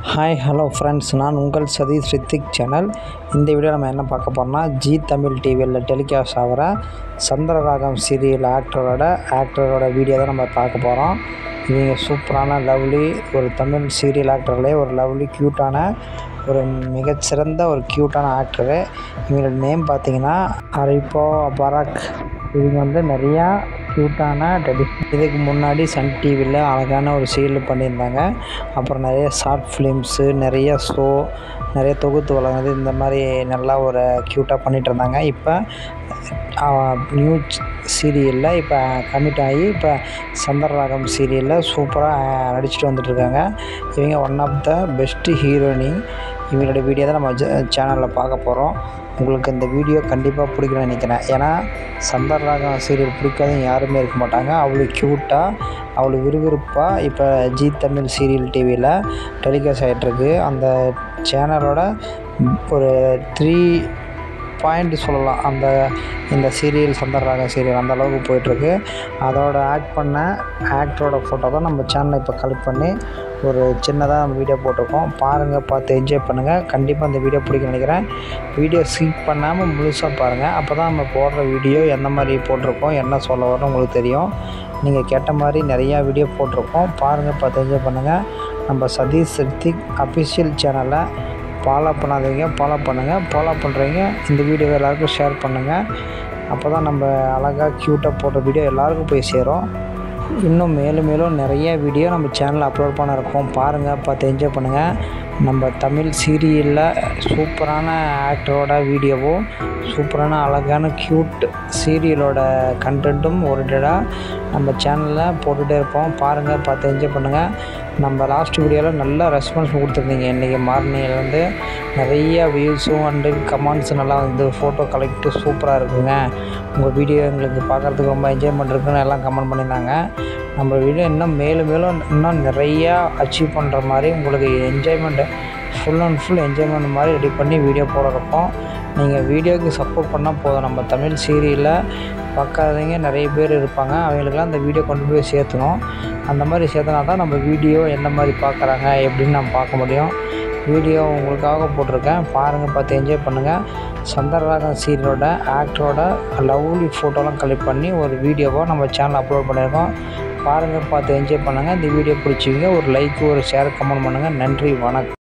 hi hello friends நான் உங்கள் Sathish Rithik channel இந்த வீடியோ நம்ம என்ன பார்க்க போகிறோம்னா ஜி தமிழ் டிவியில் டெலிகாஸ்ட் ஆகிற சந்திரராகம் சீரியல் ஆக்டரோட ஆக்டரோட வீடியோ தான் நம்ம பார்க்க போகிறோம் இவங்க சூப்பரான லவ்லி ஒரு தமிழ் சீரியல் ஆக்டர்லேயே ஒரு லவ்லி க்யூட்டான ஒரு மிகச்சிறந்த ஒரு க்யூட்டான ஆக்டரு இவங்களோட நேம் பார்த்தீங்கன்னா அரிப்போ பராக் இவங்க வந்து நிறையா க்யூட்டான ட்ரெடிஷன் இதுக்கு முன்னாடி சன் டிவியில் அழகான ஒரு சீரியல் பண்ணியிருந்தாங்க அப்புறம் நிறைய ஷார்ட் ஃபிலிம்ஸு நிறைய ஷோ நிறைய தொகுத்து வழங்குது இந்த மாதிரி நல்லா ஒரு க்யூட்டாக பண்ணிகிட்டு இருந்தாங்க இப்போ நியூ சீரியலில் இப்போ கமிட் ஆகி இப்போ சந்திரராகம் சீரியலில் சூப்பராக நடிச்சிட்டு வந்துட்டுருக்காங்க இவங்க ஒன் ஆஃப் த பெஸ்ட்டு ஹீரோயினி இவங்களோட வீடியோ தான் நம்ம சேனலில் பார்க்க போகிறோம் உங்களுக்கு இந்த வீடியோ கண்டிப்பாக பிடிக்கும்னு நினைக்கிறேன் ஏன்னா சந்தர்ராகம் சீரியல் பிடிக்காதவங்க யாருமே இருக்க மாட்டாங்க அவ்வளோ க்யூட்டாக அவ்வளோ விறுவிறுப்பாக இப்போ ஜி தமிழ் சீரியல் டிவியில் டெலிகாஸ்ட் ஆகிட்டுருக்கு அந்த சேனலோட ஒரு த்ரீ பாயிண்ட் சொல்லலாம் அந்த இந்த சீரியல் சந்தர்ராக சீரியல் அந்த அளவுக்கு போயிட்டுருக்கு அதோட ஆக்ட் பண்ண ஆக்டரோட ஃபோட்டோ தான் நம்ம சேனலில் இப்போ கலெக்ட் பண்ணி ஒரு சின்னதாக நம்ம வீடியோ போட்டிருக்கோம் பாருங்கள் பார்த்து என்ஜாய் பண்ணுங்கள் கண்டிப்பாக இந்த வீடியோ பிடிக்கும் நினைக்கிறேன் வீடியோ ஸ்கிப் பண்ணாமல் முழுசாக பாருங்கள் அப்போ தான் நம்ம போடுற வீடியோ எந்த மாதிரி போட்டிருக்கோம் என்ன சொல்ல வரோம் உங்களுக்கு தெரியும் நீங்கள் கேட்ட மாதிரி நிறையா வீடியோ போட்டிருக்கோம் பாருங்கள் பார்த்து என்ஜாய் பண்ணுங்கள் நம்ம சதீஷ் ரித்திக் அஃபிஷியல் சேனலை ஃபாலோ பண்ணாதீங்க ஃபாலோ பண்ணுங்கள் ஃபாலோ பண்ணுறீங்க இந்த வீடியோ எல்லாருக்கும் ஷேர் பண்ணுங்கள் அப்போ தான் நம்ம அழகாக க்யூட்டாக போட்ட வீடியோ எல்லாருக்கும் போய் சேரும் இன்னும் மேலும் மேலும் நிறைய வீடியோ நம்ம சேனலில் அப்லோட் பண்ண இருக்கோம் பாருங்கள் பார்த்து என்ஜாய் பண்ணுங்கள் நம்ம தமிழ் சீரியலில் சூப்பரான ஆக்டரோட வீடியோவும் சூப்பரான அழகான க்யூட் சீரியலோட கண்டென்ட்டும் ஓரிட்டடாக நம்ம சேனலில் போட்டுகிட்டே இருப்போம் பாருங்கள் பார்த்து என்ஜாய் பண்ணுங்கள் நம்ம லாஸ்ட் வீடியோவில் நல்ல ரெஸ்பான்ஸ் கொடுத்துருந்தீங்க இன்றைக்கி மார்னிங்லேருந்து நிறைய வியூஸும் அண்டு கமெண்ட்ஸ் நல்லா வந்து ஃபோட்டோ கலெக்ட் சூப்பராக இருக்குங்க உங்கள் வீடியோ எங்களுக்கு பார்க்குறதுக்கு ரொம்ப என்ஜாய்மெண்ட் இருக்குன்னு எல்லாம் கமெண்ட் பண்ணியிருந்தாங்க நம்ம வீடியோ இன்னும் மேலும் மேலும் இன்னும் நிறையா அச்சீவ் பண்ணுற மாதிரி உங்களுக்கு enjoyment full and full enjoyment மாதிரி ரெடி பண்ணி வீடியோ போட இருக்கோம் நீங்கள் வீடியோவுக்கு சப்போர்ட் பண்ணால் போதும் நம்ம தமிழ் சீரியலில் பார்க்காதவங்க நிறைய பேர் இருப்பாங்க அவங்களுக்கெல்லாம் அந்த வீடியோ கொண்டு போய் சேர்த்தணும் அந்த மாதிரி சேர்த்தனா தான் நம்ம வீடியோ எந்த மாதிரி பார்க்குறாங்க எப்படின்னு நம்ம பார்க்க முடியும் வீடியோ உங்களுக்காக போட்டிருக்கேன் பாருங்கள் பார்த்து என்ஜாய் பண்ணுங்கள் சந்தரராகன் சீரியலோட ஆக்டரோட லவ்லி ஃபோட்டோலாம் கலெக்ட் பண்ணி ஒரு வீடியோவாக நம்ம சேனல் அப்லோட் பண்ணியிருக்கோம் பாருங்கள் பார்த்து என்ஜாய் பண்ணுங்கள் இந்த வீடியோ பிடிச்சிங்க ஒரு லைக் ஒரு ஷேர் கமெண்ட் பண்ணுங்கள் நன்றி வணக்கம்